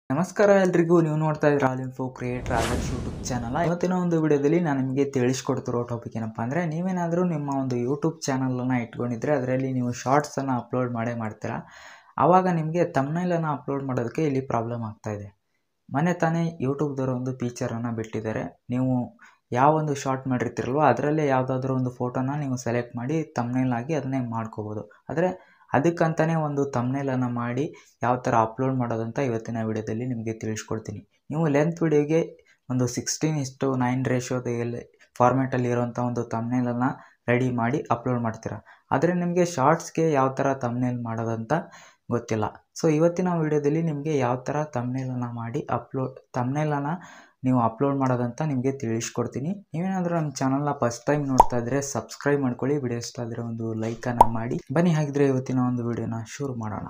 ನಮಸ್ಕಾರ ಎಲ್ರಿಗೂ ನೀವು ನೋಡ್ತಾ ಇದ್ದೀರಾ all info creator Adarsh YouTube channel ಇವತ್ತಿನ ಒಂದು ವಿಡಿಯೋದಲ್ಲಿ ನಾನು ನಿಮಗೆ ತಿಳಿಸ್ಕೊಡ್ತಿರೋ ಟಾಪಿಕ್ ಏನಪ್ಪ ಅಂದರೆ ನೀವೇನಾದರೂ ನಿಮ್ಮ ಒಂದು ಯೂಟ್ಯೂಬ್ ಚಾನಲನ್ನು ಇಟ್ಕೊಂಡಿದ್ರೆ ಅದರಲ್ಲಿ ನೀವು ಶಾರ್ಟ್ಸನ್ನು ಅಪ್ಲೋಡ್ ಮಾಡೇ ಮಾಡ್ತೀರಾ ಆವಾಗ ನಿಮಗೆ ತಮ್ನೈಲನ್ನು ಅಪ್ಲೋಡ್ ಮಾಡೋದಕ್ಕೆ ಇಲ್ಲಿ ಪ್ರಾಬ್ಲಮ್ ಆಗ್ತಾ ಇದೆ ಮೊನ್ನೆ ತಾನೇ ಯೂಟ್ಯೂಬ್ದವರು ಒಂದು ಫೀಚರನ್ನು ಬಿಟ್ಟಿದ್ದಾರೆ ನೀವು ಯಾವ ಒಂದು ಶಾರ್ಟ್ ಮಾಡಿರ್ತೀರಲ್ವ ಅದರಲ್ಲೇ ಯಾವುದಾದ್ರೂ ಒಂದು ಫೋಟೋನ ನೀವು ಸೆಲೆಕ್ಟ್ ಮಾಡಿ ತಮ್ನೈಲ್ ಆಗಿ ಅದನ್ನೇ ಮಾಡ್ಕೋಬೋದು ಆದರೆ ಅದಕ್ಕಂತಲೇ ಒಂದು ತಮ್ನೇಲನ್ನು ಮಾಡಿ ಯಾವ ಥರ ಅಪ್ಲೋಡ್ ಮಾಡೋದಂತ ಇವತ್ತಿನ ವಿಡಿಯೋದಲ್ಲಿ ನಿಮಗೆ ತಿಳಿಸ್ಕೊಡ್ತೀನಿ ನೀವು ಲೆಂತ್ ವಿಡಿಯೋಗೆ ಒಂದು ಸಿಕ್ಸ್ಟೀನ್ ಇಷ್ಟು ನೈನ್ ರೇಷೋದಲ್ಲಿ ಫಾರ್ಮ್ಯಾಟಲ್ಲಿ ಇರೋಂಥ ಒಂದು ತಮ್ನೇಲನ್ನು ರೆಡಿ ಮಾಡಿ ಅಪ್ಲೋಡ್ ಮಾಡ್ತೀರಾ ಆದರೆ ನಿಮಗೆ ಶಾರ್ಟ್ಸ್ಗೆ ಯಾವ ಥರ ತಮ್ನೇಲ್ ಮಾಡೋದಂತ ಗೊತ್ತಿಲ್ಲ ಸೊ ಇವತ್ತಿನ ವಿಡಿಯೋದಲ್ಲಿ ನಿಮಗೆ ಯಾವ ಥರ ತಮ್ನೇಲನ್ನು ಮಾಡಿ ಅಪ್ಲೋಡ್ ತಮ್ನೇಲನ್ನು ನೀವು ಅಪ್ಲೋಡ್ ಮಾಡೋದಂತ ನಿಮಗೆ ತಿಳಿಸ್ಕೊಡ್ತೀನಿ ನೀವೇನಾದರೂ ನಮ್ಮ ಚಾನಲ್ನ ಫಸ್ಟ್ ಟೈಮ್ ನೋಡ್ತಾ ಇದ್ದರೆ ಸಬ್ಸ್ಕ್ರೈಬ್ ಮಾಡ್ಕೊಳ್ಳಿ ವಿಡಿಯೋ ಇಷ್ಟ ಆದರೆ ಒಂದು ಲೈಕನ್ನು ಮಾಡಿ ಬನ್ನಿ ಹಾಗಿದ್ರೆ ಇವತ್ತಿನ ಒಂದು ವಿಡಿಯೋನ ಶುರು ಮಾಡೋಣ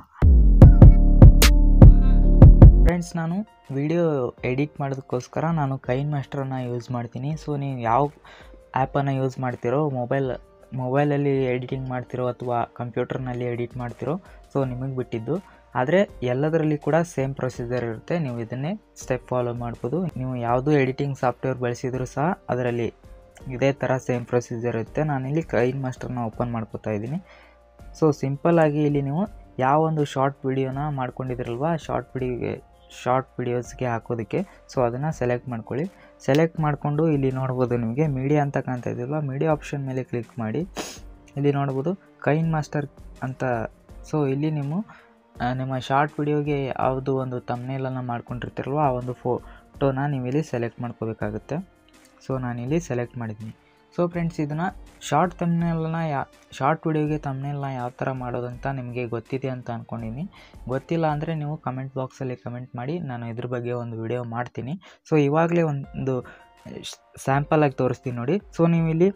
ಫ್ರೆಂಡ್ಸ್ ನಾನು ವಿಡಿಯೋ ಎಡಿಟ್ ಮಾಡೋದಕ್ಕೋಸ್ಕರ ನಾನು ಕೈನ್ ಮಾಸ್ಟರನ್ನು ಯೂಸ್ ಮಾಡ್ತೀನಿ ಸೊ ನೀವು ಯಾವ ಆ್ಯಪನ್ನು ಯೂಸ್ ಮಾಡ್ತಿರೋ ಮೊಬೈಲ್ ಮೊಬೈಲಲ್ಲಿ ಎಡಿಟಿಂಗ್ ಮಾಡ್ತಿರೋ ಅಥವಾ ಕಂಪ್ಯೂಟರ್ನಲ್ಲಿ ಎಡಿಟ್ ಮಾಡ್ತಿರೋ ಸೊ ನಿಮಗೆ ಬಿಟ್ಟಿದ್ದು ಆದರೆ ಎಲ್ಲದರಲ್ಲಿ ಕೂಡ ಸೇಮ್ ಪ್ರೊಸೀಜರ್ ಇರುತ್ತೆ ನೀವು ಇದನ್ನೇ ಸ್ಟೆಪ್ ಫಾಲೋ ಮಾಡ್ಬೋದು ನೀವು ಯಾವುದೂ ಎಡಿಟಿಂಗ್ ಸಾಫ್ಟ್ವೇರ್ ಬಳಸಿದರೂ ಸಹ ಅದರಲ್ಲಿ ಇದೇ ಥರ ಸೇಮ್ ಪ್ರೊಸೀಜರ್ ಇರುತ್ತೆ ನಾನಿಲ್ಲಿ ಕೈನ್ ಮಾಸ್ಟರ್ನ ಓಪನ್ ಮಾಡ್ಕೋತಾ ಇದ್ದೀನಿ ಸೊ ಸಿಂಪಲ್ಲಾಗಿ ಇಲ್ಲಿ ನೀವು ಯಾವ ಒಂದು ಶಾರ್ಟ್ ವಿಡಿಯೋನ ಮಾಡ್ಕೊಂಡಿದ್ರಲ್ವ ಶಾರ್ಟ್ ವಿಡಿಯೋಗೆ ಶಾರ್ಟ್ ವಿಡಿಯೋಸ್ಗೆ ಹಾಕೋದಕ್ಕೆ ಸೊ ಅದನ್ನು ಸೆಲೆಕ್ಟ್ ಮಾಡ್ಕೊಳ್ಳಿ ಸೆಲೆಕ್ಟ್ ಮಾಡಿಕೊಂಡು ಇಲ್ಲಿ ನೋಡ್ಬೋದು ನಿಮಗೆ ಮೀಡಿಯಾ ಅಂತ ಕಾಣ್ತಾ ಇದೆಯಲ್ವ ಮೀಡಿಯಾ ಆಪ್ಷನ್ ಮೇಲೆ ಕ್ಲಿಕ್ ಮಾಡಿ ಇಲ್ಲಿ ನೋಡ್ಬೋದು ಕೈನ್ ಮಾಸ್ಟರ್ ಅಂತ ಸೊ ಇಲ್ಲಿ ನೀವು ನಿಮ್ಮ ಶಾರ್ಟ್ ವಿಡಿಯೋಗೆ ಯಾವುದು ಒಂದು ತಮ್ನೇಲನ್ನು ಮಾಡ್ಕೊಂಡಿರ್ತೀರಲ್ವ ಆ ಒಂದು ಫೋಟೋನ ನೀವು ಇಲ್ಲಿ ಸೆಲೆಕ್ಟ್ ಮಾಡ್ಕೋಬೇಕಾಗುತ್ತೆ ಸೊ ನಾನಿಲ್ಲಿ ಸೆಲೆಕ್ಟ್ ಮಾಡಿದ್ದೀನಿ ಸೊ ಫ್ರೆಂಡ್ಸ್ ಇದನ್ನು ಶಾರ್ಟ್ ತಮ್ನೇಲನ್ನ ಯಾ ಶಾರ್ಟ್ ವಿಡಿಯೋಗೆ ತಮ್ನೇಲನ್ನ ಯಾವ ಥರ ಮಾಡೋದಂತ ನಿಮಗೆ ಗೊತ್ತಿದೆ ಅಂತ ಅಂದ್ಕೊಂಡಿದ್ದೀನಿ ಗೊತ್ತಿಲ್ಲ ಅಂದರೆ ನೀವು ಕಮೆಂಟ್ ಬಾಕ್ಸಲ್ಲಿ ಕಮೆಂಟ್ ಮಾಡಿ ನಾನು ಇದ್ರ ಬಗ್ಗೆ ಒಂದು ವಿಡಿಯೋ ಮಾಡ್ತೀನಿ ಸೊ ಇವಾಗಲೇ ಒಂದು ಸ್ಯಾಂಪಲಾಗಿ ತೋರಿಸ್ತೀನಿ ನೋಡಿ ಸೊ ನೀವು ಇಲ್ಲಿ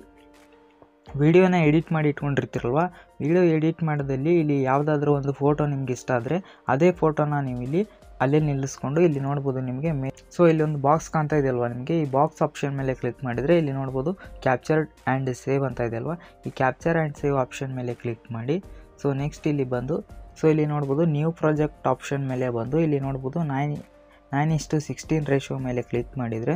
ವಿಡಿಯೋನ ಎಡಿಟ್ ಮಾಡಿ ಇಟ್ಕೊಂಡಿರ್ತೀರಲ್ವ ವಿಡಿಯೋ ಎಡಿಟ್ ಮಾಡೋದಲ್ಲಿ ಇಲ್ಲಿ ಯಾವುದಾದ್ರೂ ಒಂದು ಫೋಟೋ ನಿಮ್ಗೆ ಇಷ್ಟ ಆದರೆ ಅದೇ ಫೋಟೋನ ನೀವು ಇಲ್ಲಿ ಅಲ್ಲೇ ನಿಲ್ಲಿಸ್ಕೊಂಡು ಇಲ್ಲಿ ನೋಡ್ಬೋದು ನಿಮಗೆ ಮೇ ಸೊ ಇಲ್ಲಿ ಒಂದು ಬಾಕ್ಸ್ ಕಾಣ್ತಾ ಇದೆಯಲ್ವ ನಿಮಗೆ ಈ ಬಾಕ್ಸ್ ಆಪ್ಷನ್ ಮೇಲೆ ಕ್ಲಿಕ್ ಮಾಡಿದರೆ ಇಲ್ಲಿ ನೋಡ್ಬೋದು ಕ್ಯಾಪ್ಚರ್ ಆ್ಯಂಡ್ ಸೇವ್ ಅಂತ ಇದೆಯಲ್ವ ಈ ಕ್ಯಾಪ್ಚರ್ ಆ್ಯಂಡ್ ಸೇವ್ ಆಪ್ಷನ್ ಮೇಲೆ ಕ್ಲಿಕ್ ಮಾಡಿ ಸೊ ನೆಕ್ಸ್ಟ್ ಇಲ್ಲಿ ಬಂದು ಸೊ ಇಲ್ಲಿ ನೋಡ್ಬೋದು ನ್ಯೂ ಪ್ರಾಜೆಕ್ಟ್ ಆಪ್ಷನ್ ಮೇಲೆ ಬಂದು ಇಲ್ಲಿ ನೋಡ್ಬೋದು ನೈನ್ ನೈನ್ ಇಷ್ಟು ಸಿಕ್ಸ್ಟೀನ್ ರೇಷೋ ಮೇಲೆ ಕ್ಲಿಕ್ ಮಾಡಿದರೆ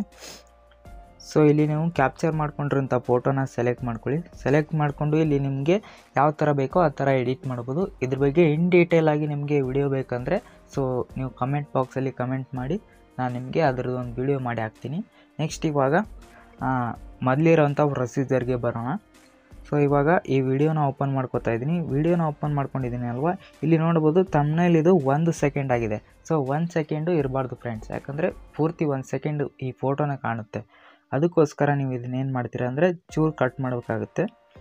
ಸೊ ಇಲ್ಲಿ ನೀವು ಕ್ಯಾಪ್ಚರ್ ಮಾಡ್ಕೊಂಡಿರೋಂಥ ಫೋಟೋನ ಸೆಲೆಕ್ಟ್ ಮಾಡ್ಕೊಳ್ಳಿ ಸೆಲೆಕ್ಟ್ ಮಾಡಿಕೊಂಡು ಇಲ್ಲಿ ನಿಮಗೆ ಯಾವ ಥರ ಬೇಕೋ ಆ ಥರ ಎಡಿಟ್ ಮಾಡ್ಬೋದು ಇದ್ರ ಬಗ್ಗೆ ಇನ್ ಡೀಟೇಲ್ ಆಗಿ ನಿಮಗೆ ವಿಡಿಯೋ ಬೇಕಂದರೆ ಸೊ ನೀವು ಕಮೆಂಟ್ ಬಾಕ್ಸಲ್ಲಿ ಕಮೆಂಟ್ ಮಾಡಿ ನಾನು ನಿಮಗೆ ಅದರದ್ದು ಒಂದು ವಿಡಿಯೋ ಮಾಡಿ ಹಾಕ್ತೀನಿ ನೆಕ್ಸ್ಟ್ ಇವಾಗ ಮೊದಲಿರೋಂಥ ಪ್ರೊಸೀಜರ್ಗೆ ಬರೋಣ ಸೊ ಇವಾಗ ಈ ವಿಡಿಯೋನ ಓಪನ್ ಮಾಡ್ಕೋತಾ ಇದ್ದೀನಿ ವಿಡಿಯೋನ ಓಪನ್ ಮಾಡ್ಕೊಂಡಿದ್ದೀನಿ ಅಲ್ವಾ ಇಲ್ಲಿ ನೋಡ್ಬೋದು ತಮ್ಮನೇಲಿ ಇದು ಒಂದು ಸೆಕೆಂಡ್ ಆಗಿದೆ ಸೊ ಒಂದು ಸೆಕೆಂಡು ಇರಬಾರ್ದು ಫ್ರೆಂಡ್ಸ್ ಯಾಕಂದರೆ ಪೂರ್ತಿ ಒಂದು ಸೆಕೆಂಡು ಈ ಫೋಟೋನ ಕಾಣುತ್ತೆ ಅದಕ್ಕೋಸ್ಕರ ನೀವು ಇದನ್ನೇನು ಮಾಡ್ತೀರಾ ಅಂದರೆ ಚೂರು ಕಟ್ ಮಾಡಬೇಕಾಗುತ್ತೆ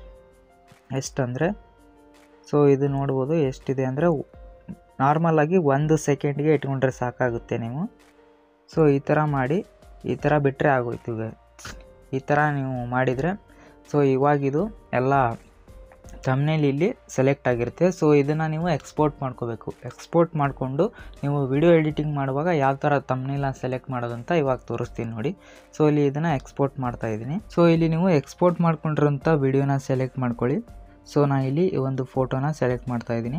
ಎಷ್ಟಂದರೆ ಸೊ ಇದು ನೋಡ್ಬೋದು ಎಷ್ಟಿದೆ ಅಂದರೆ ನಾರ್ಮಲಾಗಿ ಒಂದು ಸೆಕೆಂಡ್ಗೆ ಇಟ್ಕೊಂಡ್ರೆ ಸಾಕಾಗುತ್ತೆ ನೀವು ಸೊ ಈ ಥರ ಮಾಡಿ ಈ ಥರ ಬಿಟ್ಟರೆ ಆಗೋಯ್ತು ಈಗ ಈ ಥರ ನೀವು ಮಾಡಿದರೆ ಸೊ ಇವಾಗಿದು ಎಲ್ಲ ತಮ್ಮನೇಲಿ ಇಲ್ಲಿ ಸೆಲೆಕ್ಟ್ ಆಗಿರುತ್ತೆ ಸೊ ಇದನ್ನು ನೀವು ಎಕ್ಸ್ಪೋರ್ಟ್ ಮಾಡ್ಕೋಬೇಕು ಎಕ್ಸ್ಪೋರ್ಟ್ ಮಾಡಿಕೊಂಡು ನೀವು ವಿಡಿಯೋ ಎಡಿಟಿಂಗ್ ಮಾಡುವಾಗ ಯಾವ ಥರ ತಮ್ಮನೇಲ ಸೆಲೆಕ್ಟ್ ಮಾಡೋದಂತ ಇವಾಗ ತೋರಿಸ್ತೀನಿ ನೋಡಿ ಸೊ ಇಲ್ಲಿ ಇದನ್ನು ಎಕ್ಸ್ಪೋರ್ಟ್ ಮಾಡ್ತಾ ಇದ್ದೀನಿ ಸೊ ಇಲ್ಲಿ ನೀವು ಎಕ್ಸ್ಪೋರ್ಟ್ ಮಾಡ್ಕೊಂಡಿರೋಂಥ ವಿಡಿಯೋನ ಸೆಲೆಕ್ಟ್ ಮಾಡ್ಕೊಳ್ಳಿ ಸೊ ನಾನು ಇಲ್ಲಿ ಈ ಒಂದು ಫೋಟೋನ ಸೆಲೆಕ್ಟ್ ಮಾಡ್ತಾ ಇದ್ದೀನಿ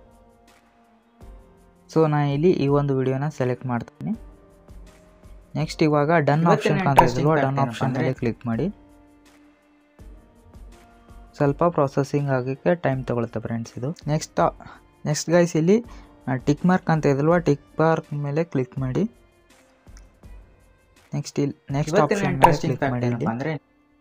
ಸೊ ನಾನು ಇಲ್ಲಿ ಈ ಒಂದು ವಿಡಿಯೋನ ಸೆಲೆಕ್ಟ್ ಮಾಡ್ತೀನಿ ನೆಕ್ಸ್ಟ್ ಇವಾಗ ಡನ್ ಆಪ್ಷನ್ ಕಾಣ್ತಿದ್ವಲ್ವ ಡನ್ ಆಪ್ಷನ್ ಮೇಲೆ ಕ್ಲಿಕ್ ಮಾಡಿ ಸ್ವಲ್ಪ ಪ್ರೊಸೆಸಿಂಗ್ ಆಗೋಕ್ಕೆ ಟೈಮ್ ತೊಗೊಳುತ್ತೆ ಫ್ರೆಂಡ್ಸ್ ಇದು ನೆಕ್ಸ್ಟ್ ನೆಕ್ಸ್ಟ್ ಗೈಸ್ ಇಲ್ಲಿ ಟಿಕ್ ಮಾರ್ಕ್ ಅಂತ ಇದಲ್ವ ಟಿಕ್ ಮಾರ್ಕ್ ಮೇಲೆ ಕ್ಲಿಕ್ ಮಾಡಿ ನೆಕ್ಸ್ಟ್ ಇಲ್ಲಿ ನೆಕ್ಸ್ಟ್ ಆಪ್ಷನ್ ಮೇಲೆ ಕ್ಲಿಕ್ ಮಾಡಿ ಅಂದರೆ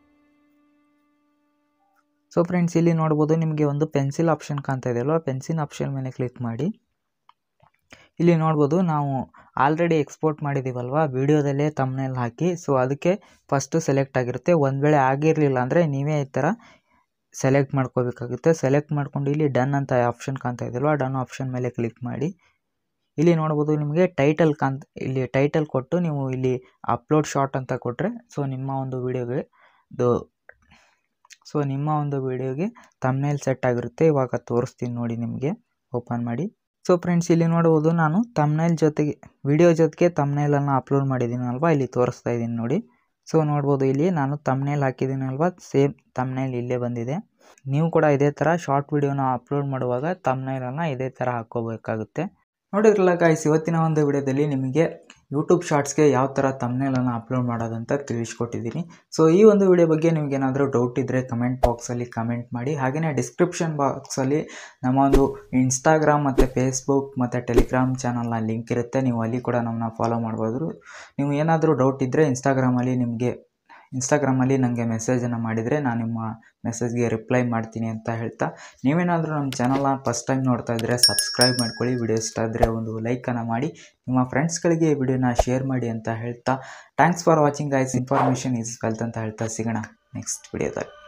ಸೊ ಫ್ರೆಂಡ್ಸ್ ಇಲ್ಲಿ ನೋಡ್ಬೋದು ನಿಮಗೆ ಒಂದು ಪೆನ್ಸಿಲ್ ಆಪ್ಷನ್ ಕಾಣ್ತಾ ಇದೆಯಲ್ವ ಪೆನ್ಸಿಲ್ ಆಪ್ಷನ್ ಮೇಲೆ ಕ್ಲಿಕ್ ಮಾಡಿ ಇಲ್ಲಿ ನೋಡ್ಬೋದು ನಾವು ಆಲ್ರೆಡಿ ಎಕ್ಸ್ಪೋರ್ಟ್ ಮಾಡಿದ್ದೀವಲ್ವ ವಿಡಿಯೋದಲ್ಲೇ ತಮ್ಮನೇಲಿ ಹಾಕಿ ಸೊ ಅದಕ್ಕೆ ಫಸ್ಟು ಸೆಲೆಕ್ಟ್ ಆಗಿರುತ್ತೆ ಒಂದು ವೇಳೆ ಆಗಿರಲಿಲ್ಲ ಅಂದರೆ ನೀವೇ ಈ ಥರ ಸೆಲೆಕ್ಟ್ ಮಾಡ್ಕೋಬೇಕಾಗುತ್ತೆ ಸೆಲೆಕ್ಟ್ ಮಾಡ್ಕೊಂಡು ಇಲ್ಲಿ ಡನ್ ಅಂತ ಆಪ್ಷನ್ ಕಾಣ್ತಾ ಇದೆಯಲ್ವ ಡನ್ ಆಪ್ಷನ್ ಮೇಲೆ ಕ್ಲಿಕ್ ಮಾಡಿ ಇಲ್ಲಿ ನೋಡ್ಬೋದು ನಿಮಗೆ ಟೈಟಲ್ ಕಾಂತ್ ಇಲ್ಲಿ ಟೈಟಲ್ ಕೊಟ್ಟು ನೀವು ಇಲ್ಲಿ ಅಪ್ಲೋಡ್ ಶಾರ್ಟ್ ಅಂತ ಕೊಟ್ಟರೆ ಸೊ ನಿಮ್ಮ ಒಂದು ವಿಡಿಯೋಗೆ ಇದು ಸೊ ನಿಮ್ಮ ಒಂದು ವಿಡಿಯೋಗೆ ತಮ್ನೇಲ್ ಸೆಟ್ ಆಗಿರುತ್ತೆ ಇವಾಗ ತೋರಿಸ್ತೀನಿ ನೋಡಿ ನಿಮಗೆ ಓಪನ್ ಮಾಡಿ ಸೊ ಫ್ರೆಂಡ್ಸ್ ಇಲ್ಲಿ ನೋಡ್ಬೋದು ನಾನು ತಮ್ನೇಲ್ ಜೊತೆಗೆ ವಿಡಿಯೋ ಜೊತೆಗೆ ತಮ್ನೇಲನ್ನು ಅಪ್ಲೋಡ್ ಮಾಡಿದ್ದೀನಲ್ವ ಇಲ್ಲಿ ತೋರಿಸ್ತಾ ಇದ್ದೀನಿ ನೋಡಿ ಸೊ ನೋಡ್ಬೋದು ಇಲ್ಲಿ ನಾನು ತಮ್ನೇಲ್ ಹಾಕಿದ್ದೀನಲ್ವ ಸೇಮ್ ತಮ್ನೇಲ್ ಇಲ್ಲೇ ಬಂದಿದೆ ನೀವು ಕೂಡ ಇದೇ ಥರ ಶಾರ್ಟ್ ವಿಡಿಯೋನ ಅಪ್ಲೋಡ್ ಮಾಡುವಾಗ ತಮ್ನೇಲನ್ನು ಇದೇ ಥರ ಹಾಕ್ಕೋಬೇಕಾಗುತ್ತೆ ನೋಡಿದ್ರಲ್ಲ ಗಾಯ್ಸ್ ಇವತ್ತಿನ ಒಂದು ವಿಡಿಯೋದಲ್ಲಿ ನಿಮಗೆ ಯೂಟ್ಯೂಬ್ ಶಾರ್ಟ್ಸ್ಗೆ ಯಾವ ಥರ ತಮ್ಮನೇಲನ್ನು ಅಪ್ಲೋಡ್ ಮಾಡೋದಂತ ತಿಳಿಸ್ಕೊಟ್ಟಿದ್ದೀನಿ ಸೊ ಈ ಒಂದು ವಿಡಿಯೋ ಬಗ್ಗೆ ನಿಮಗೇನಾದರೂ ಡೌಟ್ ಇದ್ದರೆ ಕಮೆಂಟ್ ಬಾಕ್ಸಲ್ಲಿ ಕಮೆಂಟ್ ಮಾಡಿ ಹಾಗೆಯೇ ಡಿಸ್ಕ್ರಿಪ್ಷನ್ ಬಾಕ್ಸಲ್ಲಿ ನಮ್ಮ ಒಂದು ಇನ್ಸ್ಟಾಗ್ರಾಮ್ ಮತ್ತು ಫೇಸ್ಬುಕ್ ಮತ್ತು ಟೆಲಿಗ್ರಾಮ್ ಚಾನಲ್ನ ಲಿಂಕ್ ಇರುತ್ತೆ ನೀವು ಅಲ್ಲಿ ಕೂಡ ನಮ್ಮನ್ನ ಫಾಲೋ ಮಾಡ್ಬೋದು ನೀವು ಏನಾದರೂ ಡೌಟ್ ಇದ್ದರೆ ಇನ್ಸ್ಟಾಗ್ರಾಮಲ್ಲಿ ನಿಮಗೆ ಇನ್ಸ್ಟಾಗ್ರಾಮಲ್ಲಿ ನನಗೆ ಮೆಸೇಜನ್ನು ಮಾಡಿದರೆ ನಾನು ನಿಮ್ಮ ಮೆಸೇಜ್ಗೆ ರಿಪ್ಲೈ ಮಾಡ್ತೀನಿ ಅಂತ ಹೇಳ್ತಾ ನೀವೇನಾದರೂ ನಮ್ಮ ಚಾನಲ್ನ ಫಸ್ಟ್ ಟೈಮ್ ನೋಡ್ತಾ ಇದ್ದರೆ ಸಬ್ಸ್ಕ್ರೈಬ್ ಮಾಡ್ಕೊಳ್ಳಿ ವಿಡಿಯೋ ಇಷ್ಟ ಆದರೆ ಒಂದು ಲೈಕನ್ನು ಮಾಡಿ ನಿಮ್ಮ ಫ್ರೆಂಡ್ಸ್ಗಳಿಗೆ ಈ ವಿಡಿಯೋನ ಶೇರ್ ಮಾಡಿ ಅಂತ ಹೇಳ್ತಾ thanks for watching guys information is wealth ಅಂತ ಹೇಳ್ತಾ ಸಿಗೋಣ ನೆಕ್ಸ್ಟ್ ವಿಡಿಯೋದಲ್ಲಿ